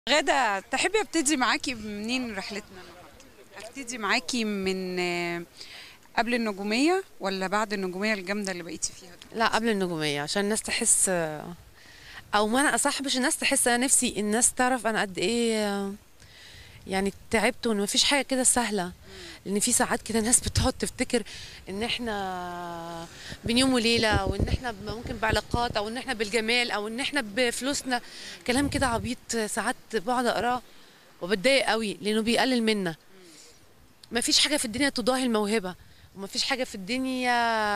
غادة تحبي ابتدي معاكي منين رحلتنا النهارده؟ ابتدي معاكي من آه، قبل النجومية ولا بعد النجومية الجامدة اللي بقيتي فيها دول؟ لا قبل النجومية عشان الناس تحس او ما انا اصح مش الناس تحس انا نفسي الناس تعرف انا قد ايه يعني تعبت وان مفيش حاجة كده سهلة لان في ساعات كده ناس بتقعد تفتكر ان احنا بين يوم وليلة وان احنا ممكن بعلاقات او ان احنا بالجمال او ان احنا بفلوسنا كلام كده عبيط ساعات بقعد اقراه وبتضايق قوي لانه بيقلل منا مفيش حاجة في الدنيا تضاهي الموهبة ومفيش حاجة في الدنيا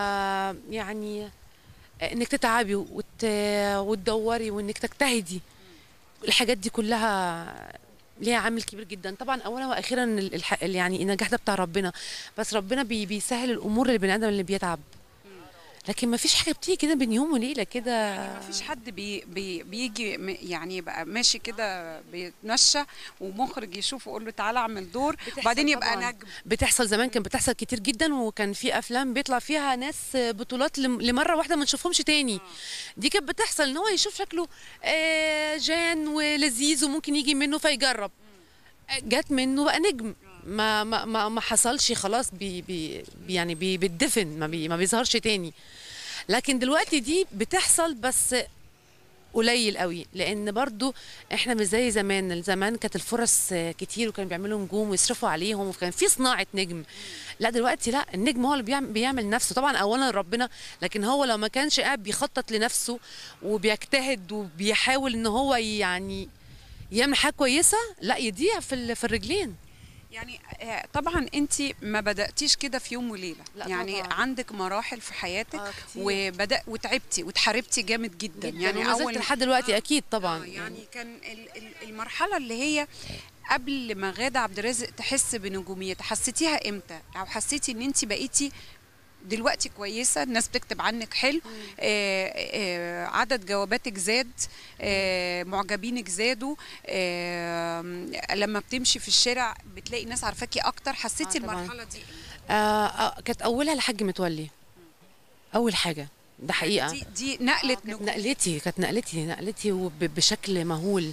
يعني انك تتعبي وت... وتدوري وانك تجتهدي الحاجات دي كلها ليها عامل كبير جدا طبعا اولا واخيرا الح... يعني النجاح ده بتاع ربنا بس ربنا بي... بيسهل الامور للبني ادم اللي بيتعب لكن ما فيش حاجه بتيجي كده بين يوم وليله كده مفيش حد بي بي بيجي م- يعني يبقى ماشي كده بيتمشى ومخرج يشوفه يقول له تعالى اعمل دور وبعدين يبقى طبعاً. نجم بتحصل زمان كان بتحصل كتير جدا وكان في افلام بيطلع فيها ناس بطولات لم- لمره واحده ما نشوفهمش تاني دي كانت بتحصل ان هو يشوف شكله آه، جان ولذيذ وممكن يجي منه فيجرب جات منه بقى نجم ما ما ما, ما حصلش خلاص بي بي بي- يعني بي بيتدفن ما بي ما بيظهرش تاني لكن دلوقتي دي بتحصل بس قليل قوي لان برضو احنا مش زي زمان زمان كانت الفرص كتير وكانوا بيعملوا نجوم ويصرفوا عليهم وكان في صناعه نجم لا دلوقتي لا النجم هو اللي بيعمل, بيعمل نفسه طبعا اولا ربنا لكن هو لو ما كانش قاعد بيخطط لنفسه وبيجتهد وبيحاول ان هو يعني يعمل حاجه كويسه لا يضيع في ال- في الرجلين يعني آه، طبعا انت ما بداتيش كده في يوم وليله لا يعني طبعاً. عندك مراحل في حياتك آه، كتير. وبدا وتعبتي وتحاربتي جامد جدا, يعني يعني وما زلت لحد دلوقتي اكيد طبعا آه يعني كان ال- ال- المرحله اللي هي قبل ما غاده عبد الرازق تحس بنجوميتها حسيتيها امتى او حسيتي ان انت بقيتي دلوقتي كويسه الناس بتكتب عنك حلو آه آه عدد جواباتك زاد آه معجبينك زادوا آه لما بتمشي في الشارع بتلاقي ناس عارفاكي اكتر حسيتي آه طبعاً. المرحله دي آه آه كانت اولها الحاج متولي اول حاجه ده حقيقه دي دي نقله كانت نجوم نقلتي كانت نقلتي نقلتي وب- بشكل مهول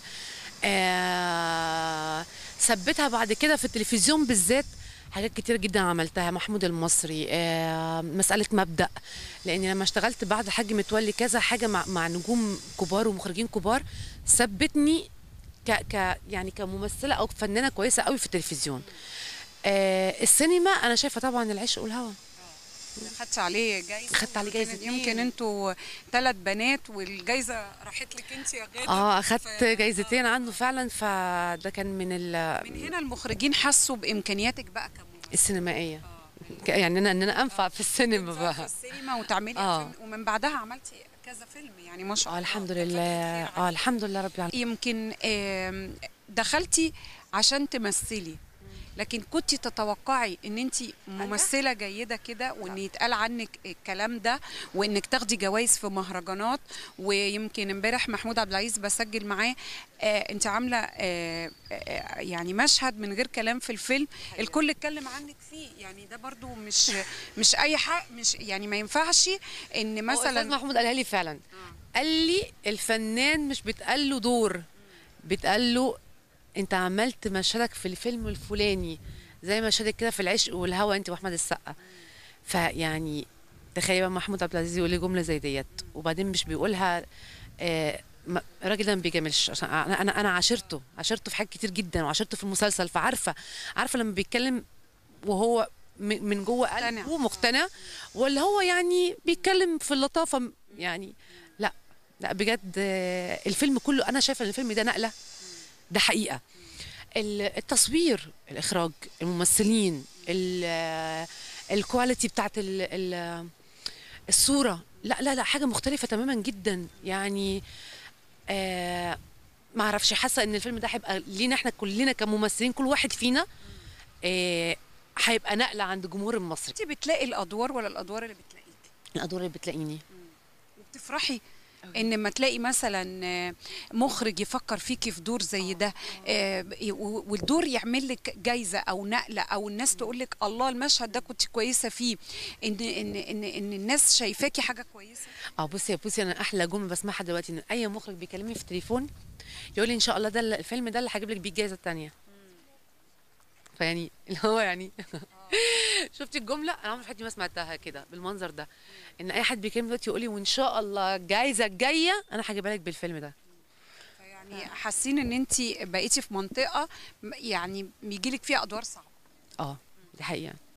آه ثبتها بعد كده في التلفزيون بالذات حاجات كتير جدا عملتها محمود المصري آه مسألة مبدأ لأني لما اشتغلت بعد الحاج متولي كذا حاجة مع, مع نجوم كبار ومخرجين كبار ثبتني ك, ك يعني كممثلة أو فنانة كويسة قوي في التلفزيون آه السينما أنا شايفة طبعا العشق والهوى خدت عليه جايزه خدت عليه وكانت جايزتين. يمكن انتوا ثلاث بنات والجايزه راحت لك انت يا غاده اه اخدت ف- جايزتين عنه فعلا فده كان من ال- من هنا المخرجين حسوا بامكانياتك بقى كممثله السينمائيه ك- يعني انا ان انا انفع في السينما في بقى السينما وتعملي آه. أفلام، ومن بعدها عملتي كذا فيلم يعني ما شاء الله اه الحمد كتر لله خير اه الحمد لله رب العالمين يمكن آم، دخلتي عشان تمثلي لكن كنت تتوقعي ان انت ممثله جيده كده وان يتقال عنك الكلام ده وانك تاخدي جوائز في مهرجانات ويمكن امبارح محمود عبد العزيز بسجل معاه آه انت عامله آه آه يعني مشهد من غير كلام في الفيلم الكل اتكلم عنك فيه يعني ده برضو مش مش اي حق مش يعني ما ينفعش ان مثلا مثلا محمود قالها لي فعلا قال لي الفنان مش بيتقال له دور بيتقال له انت عملت مشهدك في الفيلم الفلاني زي مشهدك كده في العشق والهوى انت واحمد السقا فيعني تخيل بقى محمود عبد العزيز يقول لي جمله زي ديت وبعدين مش بيقولها آه ما- الراجل ده ما بيجاملش عشان انا انا انا عاشرته عاشرته في حاجات كتير جدا وعاشرته في المسلسل فعارفه عارفه لما بيتكلم وهو م- من جوه مقتنع. قلبه مقتنع ولا هو يعني بيتكلم في اللطافه م- يعني لا لا بجد آه، الفيلم كله انا شايفه ان الفيلم ده نقله ده حقيقه ال- التصوير الاخراج الممثلين ال- آه، الكواليتي بتاعت ال- ال- الصوره لا لا لا حاجه مختلفه تماما جدا يعني آه ما اعرفش حاسه ان الفيلم ده هيبقى لينا احنا كلنا كممثلين كل واحد فينا آه هيبقى نقله عند الجمهور المصري انت بتلاقي الادوار ولا الادوار اللي بتلاقيك الادوار اللي بتلاقيني وبتفرحي ان ما تلاقي مثلا آه، مخرج يفكر فيكي في دور زي ده آه، و- والدور يعمل لك جايزه او نقله او الناس تقول لك الله المشهد ده كنت كويسه فيه ان ان ان, إن الناس شايفاكي حاجه كويسه اه بصي يا بصي انا احلى جمله بسمعها دلوقتي ان اي مخرج بيكلمني في التليفون يقول لي ان شاء الله ده اللي- الفيلم ده اللي هجيب لك بيه الجائزه الثانيه فيعني اللي هو يعني شفتي الجمله انا عمري في حياتي ما سمعتها كده بالمنظر ده ان اي حد بيكلمني دلوقتي يقول لي وان شاء الله الجائزه الجايه انا هجيبها لك بالفيلم ده يعني حاسين ان انت بقيتي في منطقه م- يعني بيجيلك فيها ادوار صعبه اه دي حقيقه